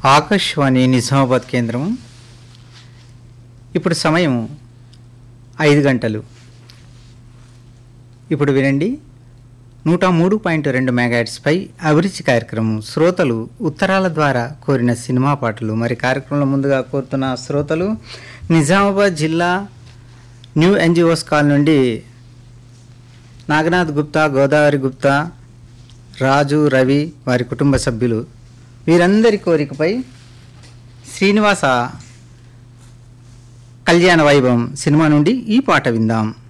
ఆకాశవాణి నిజామాబాద్ కేంద్రం ఇప్పుడు సమయం ఐదు గంటలు ఇప్పుడు వినండి నూట మూడు పాయింట్ రెండు మెగాట్స్పై అభిరుచి కార్యక్రమం శ్రోతలు ఉత్తరాల ద్వారా కోరిన సినిమా పాటలు మరి కార్యక్రమంలో ముందుగా కోరుతున్న శ్రోతలు నిజామాబాద్ జిల్లా న్యూ ఎన్జిఓస్ కాల్ నుండి నాగనాథ్ గుప్తా గోదావరి గుప్తా రాజు రవి వారి కుటుంబ సభ్యులు వీరందరి కోరికపై శ్రీనివాస కళ్యాణ వైభవం సినిమా నుండి ఈ పాట విందాం